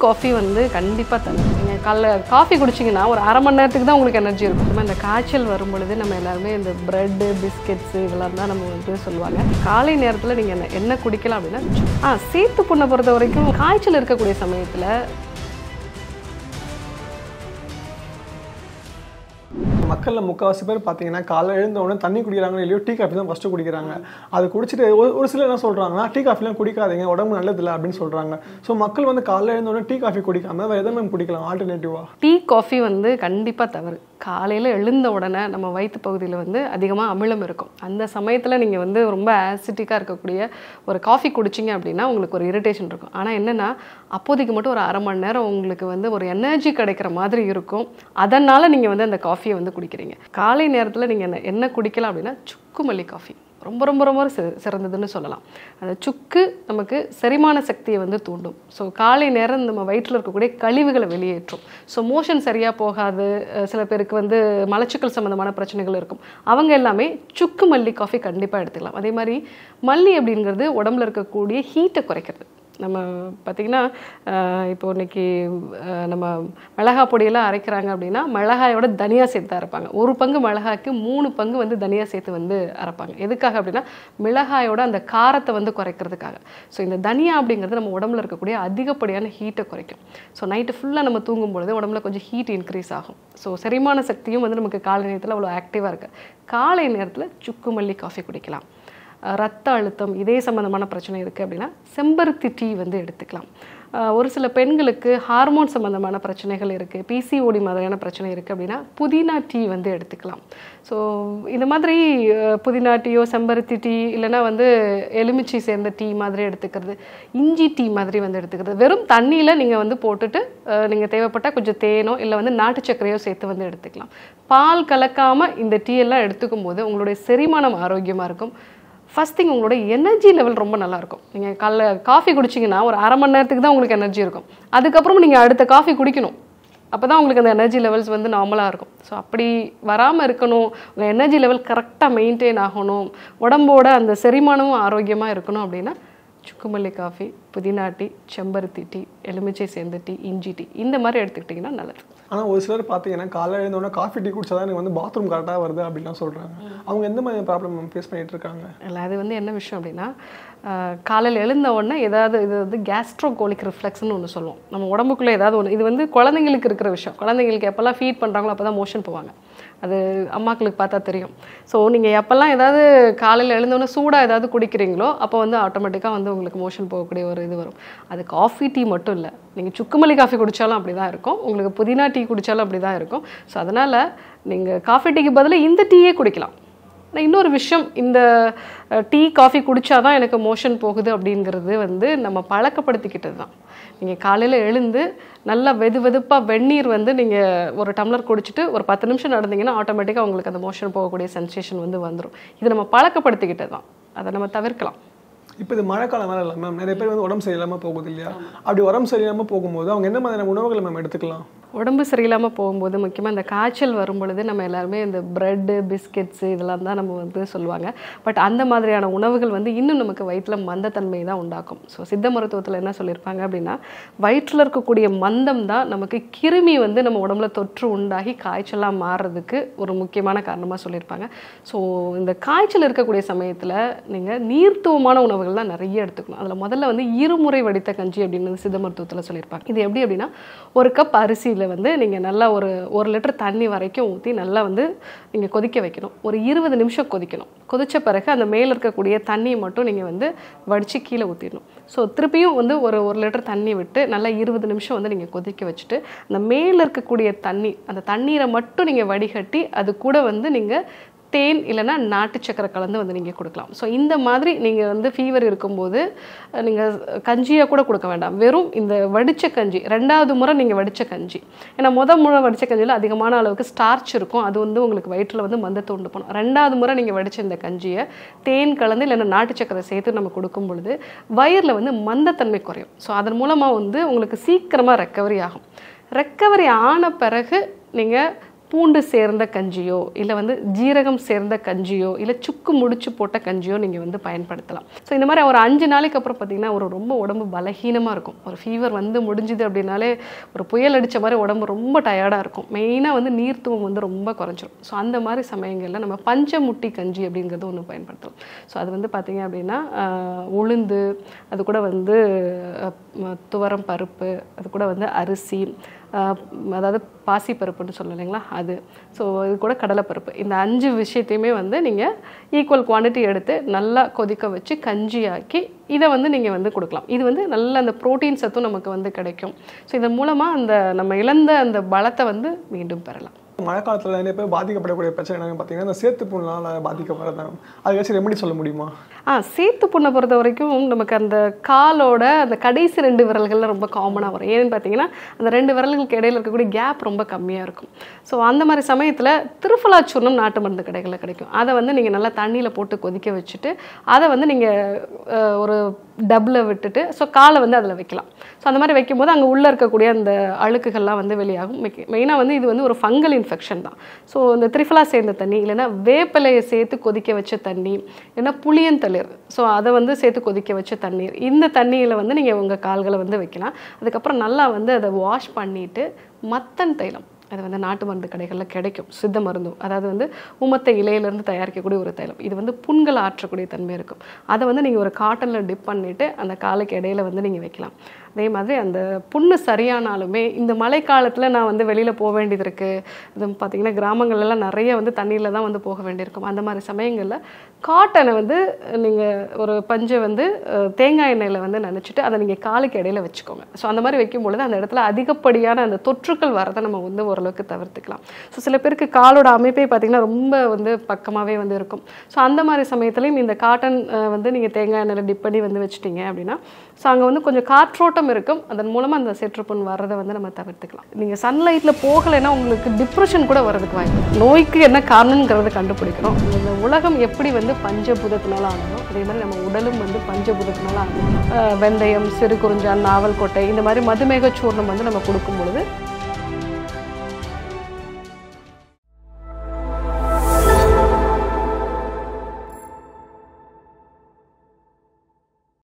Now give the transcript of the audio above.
Coffee வந்து கண்டிப்பாக தரும் நீங்கள் காலைல காஃபி குடிச்சிங்கன்னா ஒரு அரை மணி நேரத்துக்கு தான் உங்களுக்கு எனர்ஜி இருக்கும் நம்ம இந்த காய்ச்சல் வரும் பொழுது நம்ம எல்லாருமே இந்த ப்ரெட்டு பிஸ்கெட்ஸு இதெல்லாம் தான் நம்ம வந்து சொல்லுவாங்க காலை நேரத்தில் நீங்கள் என்ன என்ன குடிக்கலாம் அப்படின்னா ஆ சீத்து புண்ணை பொறுத்த வரைக்கும் காய்ச்சல் இருக்கக்கூடிய சமயத்தில் மக்களில் முக்கால்வாசி பேர் பார்த்தீங்கன்னா காலைல எழுந்த உடனே தண்ணி குடிக்கிறாங்களோ இல்லையோ டீ காஃபி தான் ஃபஸ்ட்டு குடிக்கிறாங்க அது குடிச்சிட்டு ஒரு ஒரு சிலர் என்ன சொல்கிறாங்கன்னா டீ காஃபிலாம் குடிக்காதீங்க உடம்பு நல்லதில்லை அப்படின்னு சொல்கிறாங்க ஸோ மக்கள் வந்து காலைல எழுந்த உடனே டீ காஃபி குடிக்காம வேறு எதை மேம் குடிக்கலாம் ஆல்டர்னேட்டிவாக டீ காஃபி வந்து கண்டிப்பாக தவறு காலையில் எழுந்த உடனே நம்ம வயிற்று பகுதியில் வந்து அதிகமாக அமிலம் இருக்கும் அந்த சமயத்தில் நீங்கள் வந்து ரொம்ப ஆசிட்டிக்காக இருக்கக்கூடிய ஒரு காஃபி குடிச்சிங்க அப்படின்னா உங்களுக்கு ஒரு இரிட்டேஷன் இருக்கும் ஆனால் என்னென்னா அப்போதைக்கு மட்டும் ஒரு அரை மணி நேரம் உங்களுக்கு வந்து ஒரு எனர்ஜி கிடைக்கிற மாதிரி இருக்கும் அதனால் நீங்கள் வந்து அந்த காஃபியை வந்து குடிக்கிறீங்க காலை நேரத்தில் நீங்கள் என்ன என்ன குடிக்கலாம் அப்படின்னா சுக்கு மல்லி காஃபி ரொம்ப ரொம்ப ரொம்ப சி- சிறந்ததுன்னு சொல்லலாம் அந்த சுக்கு நமக்கு செரிமான சக்தியை வந்து தூண்டும் ஸோ காலை நேரம் நம்ம வயிற்றில் இருக்கக்கூடிய கழிவுகளை வெளியேற்றும் ஸோ மோஷன் சரியாக போகாது அஹ் சில பேருக்கு வந்து மலச்சிக்கல் சம்மந்தமான பிரச்சனைகள் இருக்கும் அவங்க எல்லாமே சுக்கு மல்லி காஃபி கண்டிப்பாக எடுத்துக்கலாம் அதே மாதிரி மல்லி அப்படிங்கிறது உடம்புல இருக்கக்கூடிய ஹீட்டை குறைக்கிறது நம்ம பார்த்திங்கன்னா அஹ் இப்போ இன்னைக்கு அஹ் நம்ம மிளகா பொடியெல்லாம் அரைக்கிறாங்க அப்படின்னா மிளகாயோட தனியா சேர்த்து தான் அரைப்பாங்க ஒரு பங்கு மிளகாய்க்கு மூணு பங்கு வந்து தனியா சேர்த்து வந்து அரைப்பாங்க எதுக்காக அப்படின்னா மிளகாயோட அந்த காரத்தை வந்து குறைக்கிறதுக்காக ஸோ இந்த தனியா அப்படிங்கிறது நம்ம உடம்புல இருக்கக்கூடிய அதிகப்படியான ஹீட்டை குறைக்கும் ஸோ நைட்டு ஃபுல்லாக நம்ம தூங்கும் பொழுது உடம்புல கொஞ்சம் ஹீட் இன்க்ரீஸ் ஆகும் ஸோ செரிமான சக்தியும் வந்து நமக்கு காலை நேரத்தில் அவ்வளோ ஆக்டிவாக இருக்குது காலை நேரத்தில் சுக்கு மல்லி காஃபி குடிக்கலாம் அஹ் ரத்த அழுத்தம் இதே சம்மந்தமான பிரச்சனை இருக்குது அப்படின்னா செம்பருத்தி டீ வந்து எடுத்துக்கலாம் அஹ் ஒரு சில பெண்களுக்கு ஹார்மோன் சம்மந்தமான பிரச்சனைகள் இருக்குது பிசிஓடி மாதிரியான பிரச்சனை இருக்குது அப்படின்னா புதினா டீ வந்து எடுத்துக்கலாம் ஸோ இந்த மாதிரி அஹ், புதினா டீயோ செம்பருத்தி டீ இல்லைன்னா வந்து எலுமிச்சை சேர்ந்த டீ மாதிரி எடுத்துக்கிறது இஞ்சி டீ மாதிரி வந்து எடுத்துக்கிறது வெறும் தண்ணியில் நீங்கள் வந்து போட்டுட்டு நீங்கள் தேவைப்பட்டால் கொஞ்சம் தேனோ இல்லை வந்து நாட்டு சர்க்கரையோ சேர்த்து வந்து எடுத்துக்கலாம் பால் கலக்காமல் இந்த டீ எல்லாம் எடுத்துக்கும் போது உங்களுடைய செரிமானம் ஆரோக்கியமாக இருக்கும் ஃபர்ஸ்ட் திங் உங்களோட எனர்ஜி லெவல் ரொம்ப நல்லா இருக்கும் நீங்கள் காலைல காஃபி குடிச்சிங்கன்னா ஒரு அரை மணி நேரத்துக்கு தான் உங்களுக்கு எனர்ஜி இருக்கும் அதுக்கப்புறம் நீங்கள் அடுத்த காஃபி குடிக்கணும் அப்போ தான் உங்களுக்கு அந்த எனர்ஜி லெவல்ஸ் வந்து நார்மலாக இருக்கும் ஸோ அப்படி வராமல் இருக்கணும் உங்கள் எனர்ஜி லெவல் கரெக்டாக மெயின்டைன் ஆகணும் உடம்போட அந்த செரிமானமும் ஆரோக்கியமாக இருக்கணும் அப்படின்னா சுக்குமல்லி காஃபி புதினா டீ செம்பருத்தி டீ எலுமிச்சை சேர்ந்த டீ இஞ்சி டீ இந்த மாதிரி எடுத்துக்கிட்டிங்கன்னா நல்லது ஆனால் ஒரு சிலர் பார்த்தீங்கன்னா காலைல எழுந்த உடனே காஃபி டீ குடிச்சா தான் எனக்கு வந்து பாத்ரூம் கரெக்டாக வருது அப்படின்லாம் சொல்கிறாங்க அவங்க எந்த மாதிரி ப்ராப்ளம் ஃபேஸ் பண்ணிட்டு இருக்காங்க இல்லை அது வந்து என்ன விஷயம் அப்படின்னா ஆஹ், காலையில் எழுந்த உடனே ஏதாவது இது வந்து கேஸ்ட்ரோகோலிக் ரிஃப்ளெக்ஸ்னு ஒன்று சொல்லுவோம் நம்ம உடம்புக்குள்ளே ஏதாவது ஒன்று இது வந்து குழந்தைங்களுக்கு இருக்கிற விஷயம் குழந்தைங்களுக்கு எப்போல்லாம் ஃபீட் பண்ணுறாங்களோ அப்போ தான் மோஷன் போவாங்க அது அம்மாக்களுக்கு பார்த்தா தெரியும் ஸோ நீங்கள் எப்போல்லாம் ஏதாவது காலையில் எழுந்தோடனே சூடாக ஏதாவது குடிக்கிறீங்களோ அப்போ வந்து ஆட்டோமேட்டிக்காக வந்து உங்களுக்கு மோஷன் போகக்கூடிய ஒரு இது வரும் அது காஃபி டீ மட்டும் இல்லை நீங்கள் சுக்குமல்லி காஃபி குடித்தாலும் அப்படி தான் இருக்கும் உங்களுக்கு புதினா டீ குடித்தாலும் அப்படி தான் இருக்கும் ஸோ அதனால் நீங்கள் காஃபி டீக்கு பதிலாக இந்த டீயே குடிக்கலாம் ஆனால் இன்னொரு விஷயம் இந்த டீ காஃபி குடித்தாதான் எனக்கு மோஷன் போகுது அப்படிங்கிறது வந்து நம்ம பழக்கப்படுத்திக்கிட்டது தான் நீங்கள் காலையில் எழுந்து நல்லா வெது வெதுப்பாக வெந்நீர் வந்து நீங்கள் ஒரு டம்ளர் குடிச்சிட்டு ஒரு பத்து நிமிஷம் நடந்தீங்கன்னா ஆட்டோமேட்டிக்காக உங்களுக்கு அந்த மோஷன் போகக்கூடிய சென்சேஷன் வந்து வந்துடும் இது நம்ம பழக்கப்படுத்திக்கிட்டது தான் அதை நம்ம தவிர்க்கலாம் இப்போ இது மழைக்காலம் வேலை இல்லை மேம் நிறைய பேர் வந்து உடம்பு சரியில்லாமல் போகுது இல்லையா அப்படி உடம்பு சரியில்லாமல் போகும்போது அவங்க என்ன மாதிரியான உணவுகளை மேம் எடுத்துக்கலாம் உடம்பு சரியில்லாமல் போகும்போது முக்கியமாக இந்த காய்ச்சல் வரும் பொழுது நம்ம எல்லாருமே இந்த ப்ரெட்டு பிஸ்கெட்ஸு இதெல்லாம் தான் நம்ம வந்து சொல்லுவாங்க பட் அந்த மாதிரியான உணவுகள் வந்து இன்னும் நமக்கு வயிற்றில் மந்தத்தன்மையை தான் உண்டாக்கும் ஸோ சித்த மருத்துவத்தில் என்ன சொல்லியிருப்பாங்க அப்படின்னா வயிற்றில் இருக்கக்கூடிய மந்தம் தான் நமக்கு கிருமி வந்து நம்ம உடம்புல தொற்று உண்டாகி காய்ச்சலாக மாறுறதுக்கு ஒரு முக்கியமான காரணமாக சொல்லியிருப்பாங்க ஸோ இந்த காய்ச்சல் இருக்கக்கூடிய சமயத்தில் நீங்கள் நீர்த்துவமான உணவுகள் தான் நிறைய எடுத்துக்கணும் அதில் முதல்ல வந்து இருமுறை வடித்த கஞ்சி அப்படின்னு சித்த மருத்துவத்தில் சொல்லியிருப்பாங்க இது எப்படி அப்படின்னா ஒரு கப் அரிசியில் வந்து நீங்கள் நல்லா ஒரு ஒரு லிட்டர் தண்ணி வரைக்கும் ஊற்றி நல்லா வந்து நீங்கள் கொதிக்க வைக்கணும் ஒரு இருபது நிமிஷம் கொதிக்கணும் கொதிச்ச பிறகு அந்த மேலே இருக்கக்கூடிய தண்ணியை மட்டும் நீங்கள் வந்து வடித்து கீழே ஊற்றிடணும் ஸோ திருப்பியும் வந்து ஒரு ஒரு லிட்டர் தண்ணி விட்டு நல்லா இருபது நிமிஷம் வந்து நீங்கள் கொதிக்க வச்சுட்டு அந்த மேலே இருக்கக்கூடிய தண்ணி அந்த தண்ணீரை மட்டும் நீங்கள் வடிகட்டி அது கூட வந்து நீங்கள் தேன் இல்லைன்னா நாட்டு சக்கரை கலந்து வந்து நீங்கள் கொடுக்கலாம் ஸோ இந்த மாதிரி நீங்கள் வந்து ஃபீவர் இருக்கும்போது நீங்கள் கஞ்சியாக கூட கொடுக்க வேண்டாம் வெறும் இந்த வடித்த கஞ்சி ரெண்டாவது முறை நீங்கள் வடித்த கஞ்சி ஏன்னா முத முறை வடித்த கஞ்சியில் அதிகமான அளவுக்கு ஸ்டார்ச் இருக்கும் அது வந்து உங்களுக்கு வயிற்றில் வந்து மந்தத்தை உண்டு பண்ணும் ரெண்டாவது முறை நீங்கள் வடித்த இந்த கஞ்சியை தேன் கலந்து இல்லைன்னா நாட்டு சக்கரை சேர்த்து நம்ம கொடுக்கும் பொழுது வயிறில் வந்து மந்தத்தன்மை குறையும் ஸோ அதன் மூலமாக வந்து உங்களுக்கு சீக்கிரமாக ரெக்கவரி ஆகும் ரெக்கவரி ஆன பிறகு நீங்கள் பூண்டு சேர்ந்த கஞ்சியோ இல்லை வந்து ஜீரகம் சேர்ந்த கஞ்சியோ இல்லை சுக்கு முடிச்சு போட்ட கஞ்சியோ நீங்கள் வந்து பயன்படுத்தலாம் ஸோ இந்த மாதிரி ஒரு அஞ்சு நாளைக்கு அப்புறம் பார்த்தீங்கன்னா ஒரு ரொம்ப உடம்பு பலகீனமாக இருக்கும் ஒரு ஃபீவர் வந்து முடிஞ்சுது அப்படின்னாலே ஒரு புயல் அடித்த மாதிரி உடம்பு ரொம்ப டயர்டாக இருக்கும் மெயினாக வந்து நீர்த்துவம் வந்து ரொம்ப குறைஞ்சிரும் ஸோ அந்த மாதிரி சமயங்களில் நம்ம பஞ்சமுட்டி கஞ்சி அப்படிங்கிறது ஒன்று பயன்படுத்தலாம் ஸோ அது வந்து பார்த்தீங்க அப்படின்னா ஆஹ், உளுந்து அது கூட வந்து அஹ், ம- துவரம் பருப்பு அது கூட வந்து அரிசி ஆஹ், அதாவது பாசிப்பருப்புன்னு சொல்லலாம் இல்லைங்களா அது ஸோ இது கூட கடலைப்பருப்பு இந்த அஞ்சு விஷயத்தையுமே வந்து நீங்கள் ஈக்குவல் குவாண்டிட்டி எடுத்து நல்லா கொதிக்க வச்சு கஞ்சியாக்கி இதை வந்து நீங்கள் வந்து கொடுக்கலாம் இது வந்து நல்ல அந்த புரோட்டீன் சத்தும் நமக்கு வந்து கிடைக்கும் ஸோ இதன் மூலமாக அந்த நம்ம இழந்த அந்த பலத்தை வந்து மீண்டும் பெறலாம் மழை காலத்தில் நிறைய பேர் பாதிக்கப்படக்கூடிய பிரச்சனை என்னன்னு பார்த்தீங்கன்னா இந்த சேத்து புண்ணால் பாதிக்கப்படுறாங்க அதுக்காச்சும் ரெமெடி சொல்ல முடியுமா ஆ சேத்து புண்ணை பொறுத்த வரைக்கும் நமக்கு அந்த காலோட அந்த கடைசி ரெண்டு விரல்கள்ல ரொம்ப காமனாக வரும் ஏன்னு பார்த்தீங்கன்னா அந்த ரெண்டு விரல்களுக்கு இடையில இருக்கக்கூடிய கேப் ரொம்ப கம்மியாக இருக்கும் ஸோ அந்த மாதிரி சமயத்தில் திருஃபலா சூர்ணம் நாட்டு மருந்து கடைகளில் கிடைக்கும் அதை வந்து நீங்கள் நல்லா தண்ணியில் போட்டு கொதிக்க வச்சுட்டு அதை வந்து நீங்கள் ஒரு டப்பில் விட்டுட்டு ஸோ காலை வந்து அதில் வைக்கலாம் ஸோ அந்த மாதிரி வைக்கும்போது அங்கே உள்ளே இருக்கக்கூடிய அந்த அழுக்குகள்லாம் வந்து வெளியாகும் மெயினாக வந்து இது வந்து ஒரு ஃபங்கல் இன்ஃபெக்ஷன் தான் ஸோ இந்த திரிஃபலா சேர்ந்த தண்ணி இல்லைன்னா வேப்பிலையை சேர்த்து கொதிக்க வச்ச தண்ணி இல்லைன்னா புளியந்தளிர் ஸோ அதை வந்து சேர்த்து கொதிக்க வச்ச தண்ணீர் இந்த தண்ணியில் வந்து நீங்கள் உங்கள் கால்களை வந்து வைக்கலாம் அதுக்கப்புறம் நல்லா வந்து அதை வாஷ் பண்ணிவிட்டு மத்தன் தைலம் அது வந்து நாட்டு மருந்து கடைகளில் கிடைக்கும் சித்த மருந்தும் அதாவது வந்து உமத்த இலையிலேருந்து தயாரிக்கக்கூடிய ஒரு தைலம் இது வந்து புண்களை ஆற்றக்கூடிய தன்மை இருக்கும் அதை வந்து நீங்கள் ஒரு காட்டனில் டிப் பண்ணிவிட்டு அந்த காலுக்கு இடையில வந்து நீங்கள் வைக்கலாம் அதே மாதிரி அந்த புண்ணு சரியானாலுமே இந்த மழைக்காலத்தில் நான் வந்து வெளியில் போக வேண்டியது இருக்குது இது பார்த்தீங்கன்னா கிராமங்கள்லாம் நிறைய வந்து தண்ணியில் தான் வந்து போக வேண்டியிருக்கும் அந்த மாதிரி சமயங்களில் காட்டனை வந்து நீங்கள் ஒரு பஞ்சை வந்து அஹ், தேங்காய் எண்ணெயில் வந்து நினச்சிட்டு அதை நீங்கள் காலுக்கு இடையில வச்சுக்கோங்க ஸோ அந்த மாதிரி வைக்கும் பொழுது அந்த இடத்துல அதிகப்படியான அந்த தொற்றுக்கள் வரதை நம்ம வந்து ஓரளவுக்கு தவிர்த்துக்கலாம் ஸோ சில பேருக்கு காலோட அமைப்பே பார்த்தீங்கன்னா ரொம்ப வந்து பக்கமாகவே வந்து இருக்கும் ஸோ அந்த மாதிரி சமயத்துலையும் இந்த காட்டன் அஹ், வந்து நீங்கள் தேங்காய் எண்ணெயில் டிப் பண்ணி வந்து வச்சிட்டீங்க அப்படின்னா ஸோ அங்கே வந்து கொஞ்சம் காற்றோட்டம் இருக்கும் அதன் மூலமாக அந்த சேற்றுப்புண் வர்றதை வந்து நம்ம தவிர்த்துக்கலாம் நீங்கள் சன்லைட்டில் போகலைன்னா உங்களுக்கு டிப்ரெஷன் கூட வர்றதுக்கு வாய்ப்பு இருக்கு. நோய்க்கு என்ன காரணங்கிறத கண்டுபிடிக்கிறோம் இந்த உலகம் எப்படி வந்து பஞ்சபூதத்தினால ஆனதோ அதே மாதிரி நம்ம உடலும் வந்து பஞ்சபூதத்தினால ஆனது அஹ் வெந்தயம் சிறு குறிஞ்சான் நாவல் கொட்டை இந்த மாதிரி மதுமேக சூர்ணம் வந்து நம்ம கொடுக்கும் பொழுது